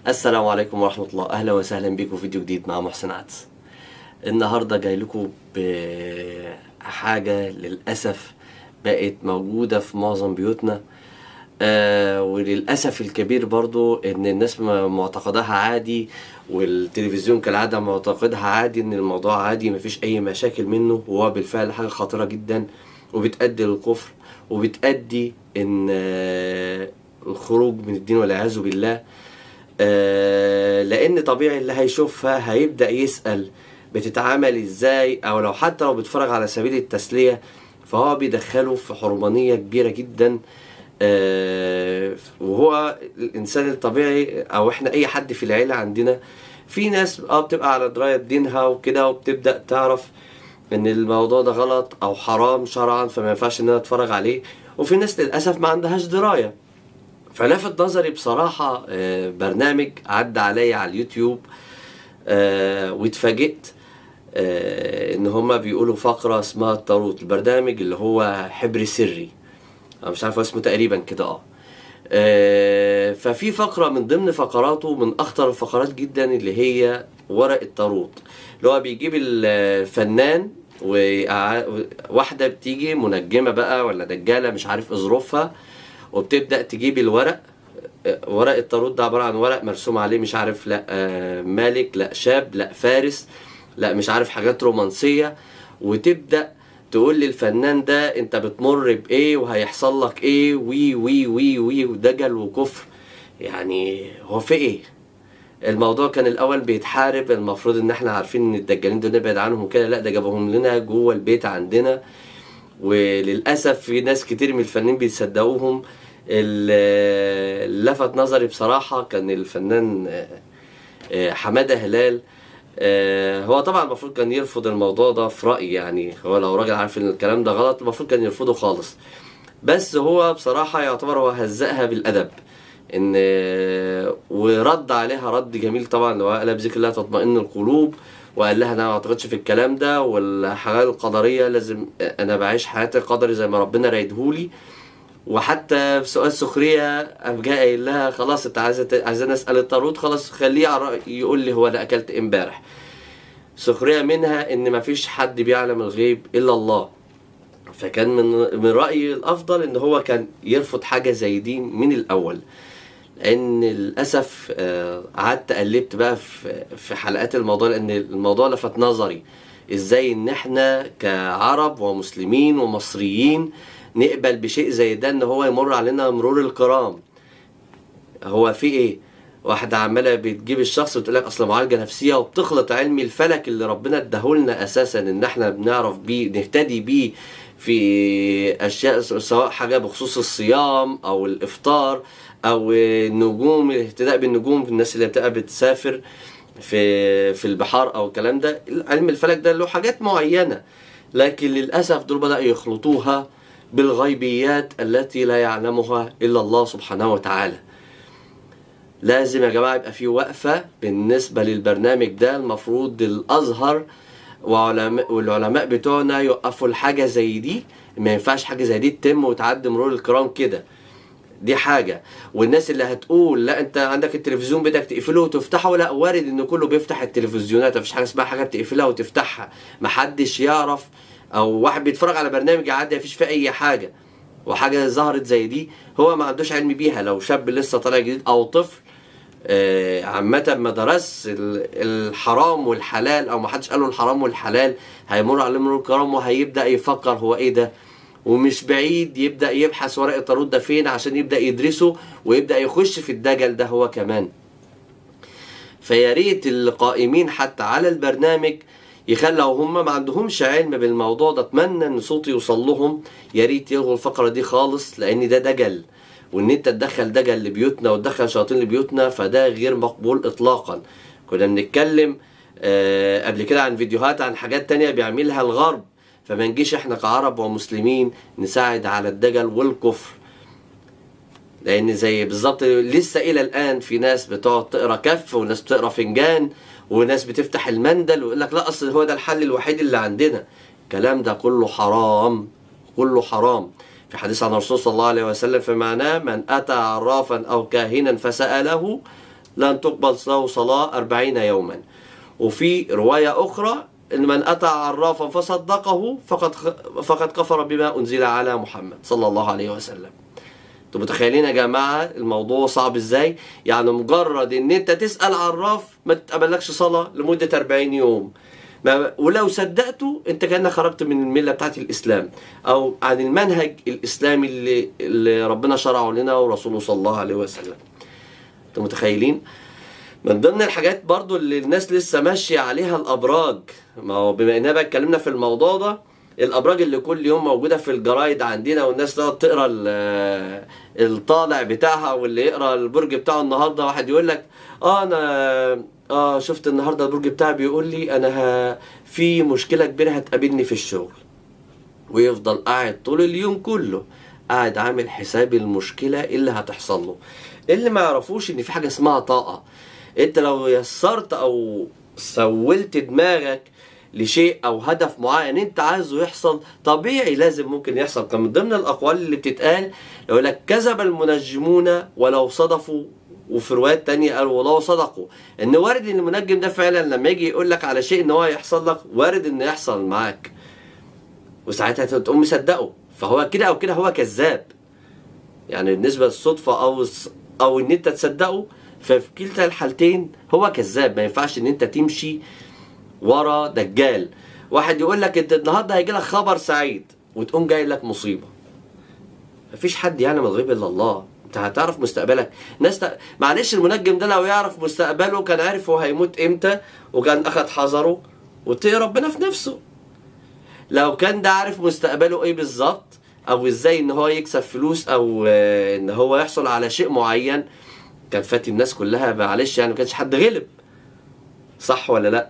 السلام عليكم ورحمة الله أهلا وسهلا بكم في فيديو جديد مع محسن عدس النهاردة جاي لكم بحاجة للأسف بقت موجودة في معظم بيوتنا آه وللأسف الكبير برضو إن الناس م- معتقداها عادي والتلفزيون كالعادة معتقدها عادي إن الموضوع عادي مفيش أي مشاكل منه وهو بالفعل حاجة خطيرة جدا وبتأدي للكفر وبتأدي إن آه الخروج من الدين والعياذ بالله آه، لان طبيعي اللي هيشوفها هيبدا يسال بتتعامل ازاي او لو حتى لو بيتفرج على سبيل التسليه فهو بيدخله في حرمانيه كبيره جدا آه، وهو الانسان الطبيعي او احنا اي حد في العيله عندنا في ناس اه بتبقى على درايه بدينها وكده وبتبدا تعرف ان الموضوع ده غلط او حرام شرعا فما ينفعش ان انا اتفرج عليه وفي ناس للاسف ما عندهاش درايه فلفت نظري بصراحة آه، برنامج عدى عليا على اليوتيوب آه، واتفاجئت آه، ان هما بيقولوا فقرة اسمها الطاروت البرنامج اللي هو حبر سري انا مش عارف هو اسمه تقريبا كده اه آه، ففي فقرة من ضمن فقراته من أخطر الفقرات جدا اللي هي ورق الطاروت اللي هو بيجيب الفنان وواحدة بتيجي منجمة بقى ولا دجالة مش عارف ظروفها وبتبدأ تجيب الورق آه، ورق الطاروت ده عبارة عن ورق مرسوم عليه مش عارف لا آه، ملك لا شاب لا فارس لا مش عارف حاجات رومانسية وتبدأ تقول للفنان ده انت بتمر بايه وهيحصل لك ايه وي وي وي وي ودجل وكفر يعني هو في ايه الموضوع كان الاول بيتحارب المفروض ان احنا عارفين ان الدجالين دول نبعد عنهم وكده لا ده جابهم لنا جوه البيت عندنا وللاسف في ناس كتير من الفنانين بيصدقوهم ال- اللي لفت نظري بصراحه كان الفنان آه، آه، حماده هلال آه، هو طبعا المفروض كان يرفض الموضوع ده في رأيي يعني هو لو راجل عارف ان الكلام ده غلط المفروض كان يرفضه خالص بس هو بصراحة يعتبر هو هزقها بالأدب ان آه، ورد عليها رد جميل طبعا اللي هو قال بذكر الله تطمئن القلوب وقال لها انا ما اعتقدش في الكلام ده والحياة القدرية لازم انا بعيش حياتي قدري زي ما ربنا رايدهولي وحتى في سؤال سخريه قام جاي قايل لها خلاص انت عايزه عايزه اسال الطاروت خلاص خليه يعر- يقول لي هو انا اكلت امبارح سخريه منها ان مفيش حد بيعلم الغيب الا الله فكان من من رايي الافضل ان هو كان يرفض حاجه زي دي من الاول لان للاسف آه، قعدت قلبت بقى في في حلقات الموضوع لان الموضوع لفت نظري ازاي ان احنا كعرب ومسلمين ومصريين نقبل بشيء زي ده ان هو يمر علينا مرور الكرام هو في ايه واحدة عمالة بتجيب الشخص وتقول لك اصل معالجة نفسية وبتخلط علم الفلك اللي ربنا اداهولنا اساسا ان احنا بنعرف بيه نهتدي بيه في اشياء سواء حاجة بخصوص الصيام او الافطار او النجوم الاهتداء بالنجوم في الناس اللي بتبقى بتسافر في في البحار او الكلام ده علم الفلك ده له حاجات معينة لكن للاسف دول بدأوا يخلطوها بالغيبيات التي لا يعلمها الا الله سبحانه وتعالى لازم يا جماعه يبقى في وقفه بالنسبه للبرنامج ده المفروض الازهر وعلماء والعلماء بتوعنا يوقفوا الحاجه زي دي ما ينفعش حاجه زي دي تتم وتعدي مرور الكرام كده دي حاجة والناس اللي هتقول لا انت عندك التلفزيون بدك تقفله وتفتحه لا وارد ان كله بيفتح التلفزيونات مفيش حاجة اسمها حاجة بتقفلها وتفتحها محدش يعرف او واحد بيتفرج على برنامج عادي مفيش فيه اي حاجة وحاجة ظهرت زي دي هو ما عندوش علم بيها لو شاب لسه طالع جديد او طفل آه، عامة ما درس ال- الحرام والحلال او ما حدش قال له الحرام والحلال هيمر عليه مرور الكرام وهيبدأ يفكر هو ايه ده ومش بعيد يبدأ يبحث ورق الطاروت ده فين عشان يبدأ يدرسه ويبدأ يخش في الدجل ده هو كمان فيا ريت القائمين حتى على البرنامج يخلوا لو هم ما عندهمش علم بالموضوع ده اتمنى ان صوتي يوصل لهم يا ريت يلغوا الفقره دي خالص لان ده دجل وان انت تدخل دجل لبيوتنا وتدخل شياطين لبيوتنا فده غير مقبول اطلاقا كنا بنتكلم آه قبل كده عن فيديوهات عن حاجات تانية بيعملها الغرب فما نجيش احنا كعرب ومسلمين نساعد على الدجل والكفر لان زي بالظبط لسه الى الان في ناس بتقعد تقرا كف وناس بتقرا فنجان وناس بتفتح المندل ويقول لك لا اصل هو ده الحل الوحيد اللي عندنا الكلام ده كله حرام كله حرام في حديث عن الرسول صلى الله عليه وسلم في معناه من اتى عرافا او كاهنا فساله لن تقبل له صلاة أربعين يوما وفي رواية أخرى إن من أتى عرافا فصدقه فقد فقد كفر بما أنزل على محمد صلى الله عليه وسلم انتوا متخيلين يا جماعة الموضوع صعب ازاي يعني مجرد ان انت تسأل عراف ما تقبلكش صلاة لمدة 40 يوم ما ولو صدقته انت كأنك خرجت من الملة بتاعت الإسلام أو عن المنهج الإسلامي اللي, اللي ربنا شرعه لنا ورسوله صلى الله عليه وسلم انتوا متخيلين من ضمن الحاجات برضو اللي الناس لسه ماشية عليها الأبراج ما هو بما إننا بقى اتكلمنا في الموضوع ده الأبراج اللي كل يوم موجودة في الجرايد عندنا والناس تقعد تقرا ال- الطالع بتاعها واللي يقرا البرج بتاعه النهارده واحد يقول لك اه انا اه شفت النهارده البرج بتاعي بيقول لي انا ه... في مشكله كبيره هتقابلني في الشغل ويفضل قاعد طول اليوم كله قاعد عامل حساب المشكله اللي هتحصل له اللي ما يعرفوش ان في حاجه اسمها طاقه انت لو يسرت او سولت دماغك لشيء او هدف معين انت عايزه يحصل طبيعي لازم ممكن يحصل كان من ضمن الاقوال اللي بتتقال يقول لك كذب المنجمون ولو صدفوا وفي روايات تانية قالوا ولو صدقوا ان وارد ان المنجم ده فعلا لما يجي يقول لك على شيء ان هو يحصل لك وارد انه يحصل معاك وساعتها تقوم مصدقه فهو كده او كده هو كذاب يعني بالنسبه للصدفه او الص- او ان انت تصدقه ففي كلتا الحالتين هو كذاب ما ينفعش ان انت تمشي ورا دجال واحد يقول لك انت النهارده هيجي لك خبر سعيد وتقوم جاي لك مصيبه مفيش حد يعلم الغيب الا الله انت هتعرف مستقبلك ناس ت... معلش المنجم ده لو يعرف مستقبله كان عارف هو هيموت امتى وكان اخد حذره واتقي ربنا في نفسه لو كان ده عارف مستقبله ايه بالظبط او ازاي ان هو يكسب فلوس او آه، ان هو يحصل على شيء معين كان فاتي الناس كلها معلش يعني ما كانش حد غلب صح ولا لا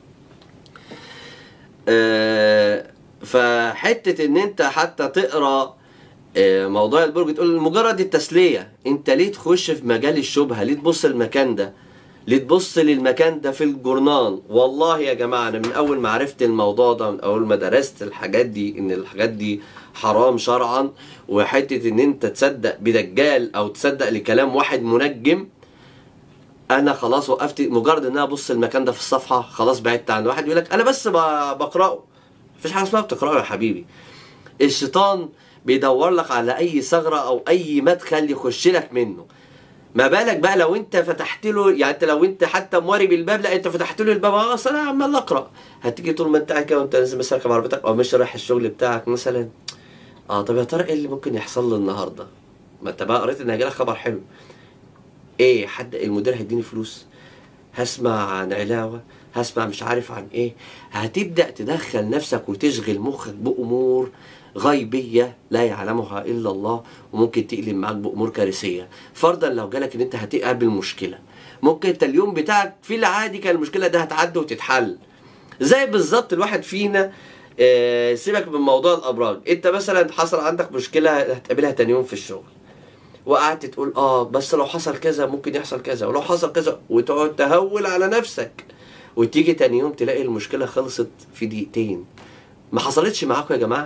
آه، فحته ان انت حتى تقرا آه، موضوع البرج تقول مجرد التسليه انت ليه تخش في مجال الشبهه ليه تبص المكان ده ليه تبص للمكان ده في الجورنال والله يا جماعه انا من اول ما عرفت الموضوع ده من اول ما درست الحاجات دي ان الحاجات دي حرام شرعا وحته ان انت تصدق بدجال او تصدق لكلام واحد منجم انا خلاص وقفت مجرد ان انا ابص المكان ده في الصفحه خلاص بعدت عنه واحد يقول لك انا بس ب- بقراه مفيش حاجه اسمها بتقراه يا حبيبي الشيطان بيدور لك على اي ثغره او اي مدخل يخش لك منه ما بالك بقى لو انت فتحت له يعني انت لو انت حتى مواري بالباب لا انت فتحت له الباب اه اصل انا عمال اقرا هتيجي طول ما انت قاعد كده وانت نازل مثلا راكب عربيتك او مش رايح الشغل بتاعك مثلا اه طب يا ترى ايه اللي ممكن يحصل لي النهارده ما انت بقى قريت ان هيجيلك خبر حلو ايه حد المدير هيديني فلوس هسمع عن علاوه هسمع مش عارف عن ايه هتبدا تدخل نفسك وتشغل مخك بامور غيبيه لا يعلمها الا الله وممكن تقلب معاك بامور كارثيه فرضا لو جالك ان انت هتقابل مشكله ممكن انت اليوم بتاعك في العادي كان المشكله ده هتعدي وتتحل زي بالظبط الواحد فينا آه، سيبك من موضوع الابراج انت مثلا حصل عندك مشكله هتقابلها تاني يوم في الشغل وقعدت تقول اه بس لو حصل كذا ممكن يحصل كذا ولو حصل كذا وتقعد تهول على نفسك وتيجي تاني يوم تلاقي المشكله خلصت في دقيقتين ما حصلتش معاكم يا جماعه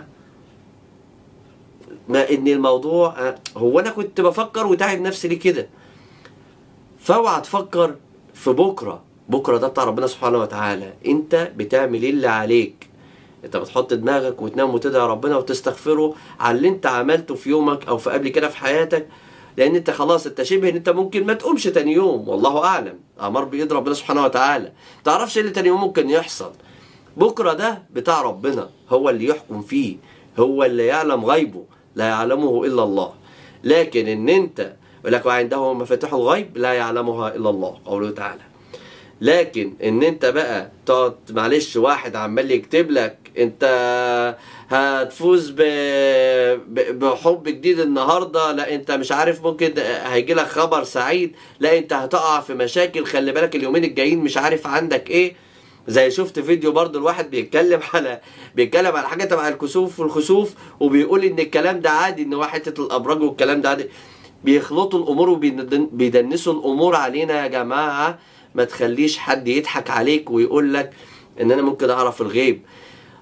ما ان الموضوع آه، هو انا كنت بفكر وتعب نفسي ليه كده فاوعى تفكر في بكره بكره ده بتاع ربنا سبحانه وتعالى انت بتعمل ايه اللي عليك انت بتحط دماغك وتنام وتدعي ربنا وتستغفره على اللي انت عملته في يومك او في قبل كده في حياتك لان انت خلاص انت شبه ان انت ممكن ما تقومش تاني يوم والله اعلم امر بايد ربنا سبحانه وتعالى تعرفش ايه اللي تاني يوم ممكن يحصل بكره ده بتاع ربنا هو اللي يحكم فيه هو اللي يعلم غيبه لا يعلمه الا الله لكن ان انت يقول لك وعنده مفاتيح الغيب لا يعلمها الا الله قوله تعالى لكن ان انت بقى تقعد معلش واحد عمال يكتب لك انت هتفوز ب... ب... بحب جديد النهارده لا انت مش عارف ممكن هيجي لك خبر سعيد لا انت هتقع في مشاكل خلي بالك اليومين الجايين مش عارف عندك ايه زي شفت فيديو برضو الواحد بيتكلم على بيتكلم على حاجه تبع الكسوف والخسوف وبيقول ان الكلام ده عادي ان هو حته الابراج والكلام ده عادي بيخلطوا الامور وبيدنسوا الامور علينا يا جماعه ما تخليش حد يضحك عليك ويقول لك ان انا ممكن اعرف الغيب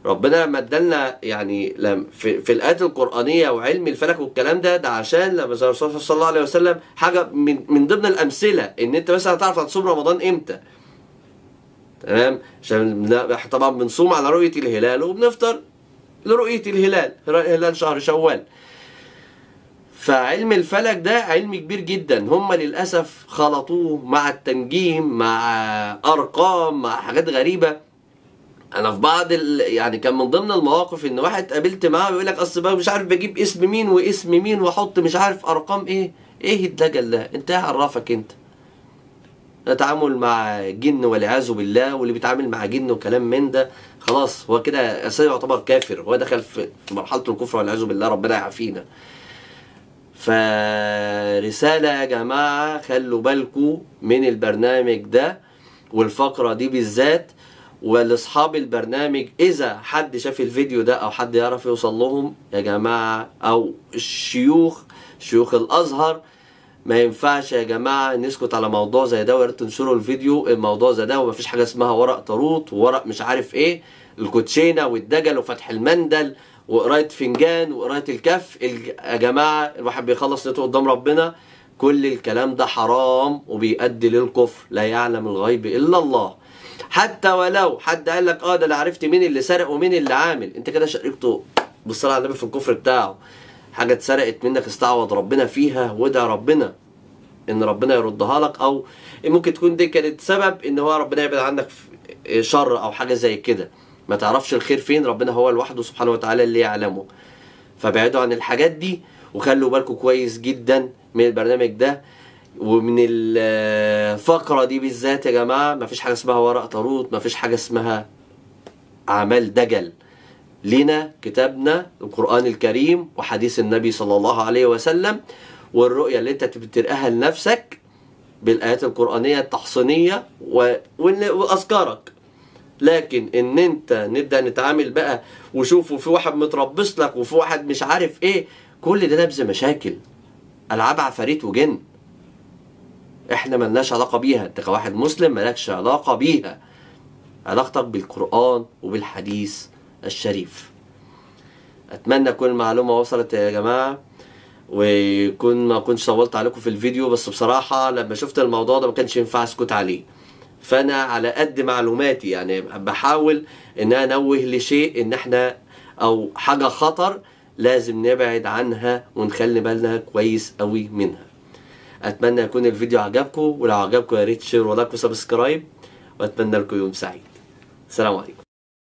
ربنا لما ادالنا يعني لم في, في الايات القرانيه وعلم الفلك والكلام ده ده عشان لما زي الرسول صلى الله عليه وسلم حاجه من من ضمن الامثله ان انت مثلا تعرف هتصوم رمضان امتى تمام عشان بن- طبعا بنصوم على رؤيه الهلال وبنفطر لرؤيه الهلال هلال شهر شوال فعلم الفلك ده علم كبير جدا هم للاسف خلطوه مع التنجيم مع ارقام مع حاجات غريبه انا في بعض ال... يعني كان من ضمن المواقف ان واحد قابلت معاه بيقول لك اصل بقى مش عارف بجيب اسم مين واسم مين واحط مش عارف ارقام ايه ايه الدجل ده انت ايه عرفك انت التعامل مع جن والعياذ بالله واللي بيتعامل مع جن وكلام من ده خلاص هو كده اساسا يعتبر كافر هو دخل في في مرحله الكفر والعياذ بالله ربنا يعافينا فرسالة يا جماعة خلوا بالكم من البرنامج ده والفقرة دي بالذات ولأصحاب البرنامج إذا حد شاف الفيديو ده أو حد يعرف يوصل لهم يا جماعة أو الشيوخ شيوخ الأزهر ما ينفعش يا جماعة نسكت على موضوع زي ده ويا ريت تنشروا الفيديو الموضوع زي ده ومفيش حاجة اسمها ورق طاروت وورق مش عارف ايه الكوتشينة والدجل وفتح المندل وقراية فنجان وقراية الكف ال- يا جماعة الواحد بيخلص نيته قدام ربنا كل الكلام ده حرام وبيؤدي للكفر لا يعلم الغيب إلا الله حتى ولو حد قال لك اه ده انا عرفت مين اللي سرق ومين اللي عامل انت كده شاركته بالصلاة على النبي في الكفر بتاعه حاجة اتسرقت منك استعوض ربنا فيها وادعي ربنا ان ربنا يردها لك او ممكن تكون دي كانت سبب ان هو ربنا يبعد عنك في- شر او حاجة زي كده ما تعرفش الخير فين ربنا هو لوحده سبحانه وتعالى اللي يعلمه فابعدوا عن الحاجات دي وخلوا بالكم كويس جدا من البرنامج ده ومن الفقرة دي بالذات يا جماعة مفيش حاجة اسمها ورق طاروت مفيش حاجة اسمها أعمال دجل لنا كتابنا القرآن الكريم وحديث النبي صلى الله عليه وسلم والرؤية اللي انت بترقاها لنفسك بالآيات القرآنية التحصينية و... وإن- وأذكارك لكن ان انت نبدا نتعامل بقى وشوف وفي واحد متربص لك وفي واحد مش عارف ايه كل ده نبذ مشاكل العاب عفاريت وجن احنا ملناش علاقه بيها انت كواحد مسلم مالكش علاقه بيها علاقتك بالقران وبالحديث الشريف اتمنى كل المعلومه وصلت يا جماعه ويكون ما كنتش طولت عليكم في الفيديو بس بصراحه لما شفت الموضوع ده ما كانش ينفع اسكت عليه فانا على قد معلوماتي يعني بحاول ان انا انوه لشيء ان احنا او حاجه خطر لازم نبعد عنها ونخلي بالنا كويس قوي منها اتمنى يكون الفيديو عجبكم ولو عجبكم يا ريت شير ولايك وسبسكرايب واتمنى لكم يوم سعيد السلام عليكم